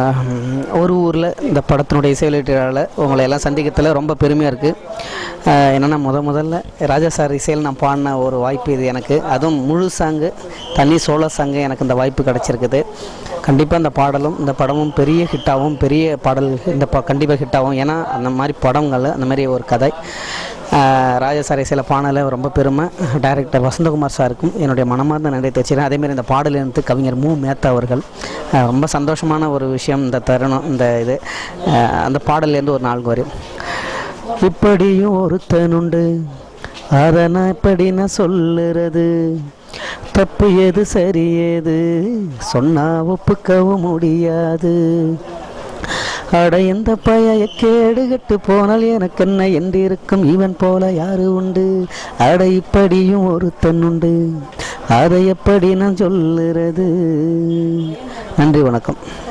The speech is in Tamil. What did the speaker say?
ஆஹ், ஒரு ஊரில் இந்த படத்தினுடைய இசை வெளியீட்டாளர் உங்களை எல்லாம் சந்திக்கிறதுல ரொம்ப பெருமையாக இருக்குது என்னென்னா முத முதல்ல ராஜா சார் இசையில் நான் பாடின ஒரு வாய்ப்பு இது எனக்கு அதுவும் முழு சாங்கு தனி சோழ சாங்கு எனக்கு இந்த வாய்ப்பு கிடச்சிருக்குது கண்டிப்பாக இந்த பாடலும் இந்த படமும் பெரிய ஹிட்டாகவும் பெரிய பாடல் இந்த ப கண்டிப்பாக ஹிட்டாகும் ஏன்னா அந்த மாதிரி படங்கள் அந்த மாதிரி ஒரு கதை ஆஹ் ராஜா சார் இசையில் பாடல ரொம்ப பெருமை டைரக்டர் வசந்தகுமார் சாருக்கும் என்னுடைய மனமார்ந்த நன்றி தெரிவிக்கிறேன் அதேமாரி இந்த பாடலிருந்து கவிஞர் மு மேத்தா அவர்கள் ஆஹ் ரொம்ப சந்தோஷமான ஒரு விஷயம் இந்த தருணம் இந்த இது ஆஹ் அந்த பாடல்லேருந்து ஒரு நான்கு வரும் இப்படியும் ஒருத்தனுண்டு அதை நான் எப்படி நான் சொல்லுறது தப்பு எது சரி எது சொன்னா ஒப்புக்கவும் முடியாது அட எந்த பழைய கேடுகட்டு போனால் எனக்கு என்ன என்று இருக்கும் இவன் போல யாரு உண்டு அட இப்படியும் ஒருத்தன் உண்டு அதை எப்படி நான் சொல்லுறது நன்றி வணக்கம்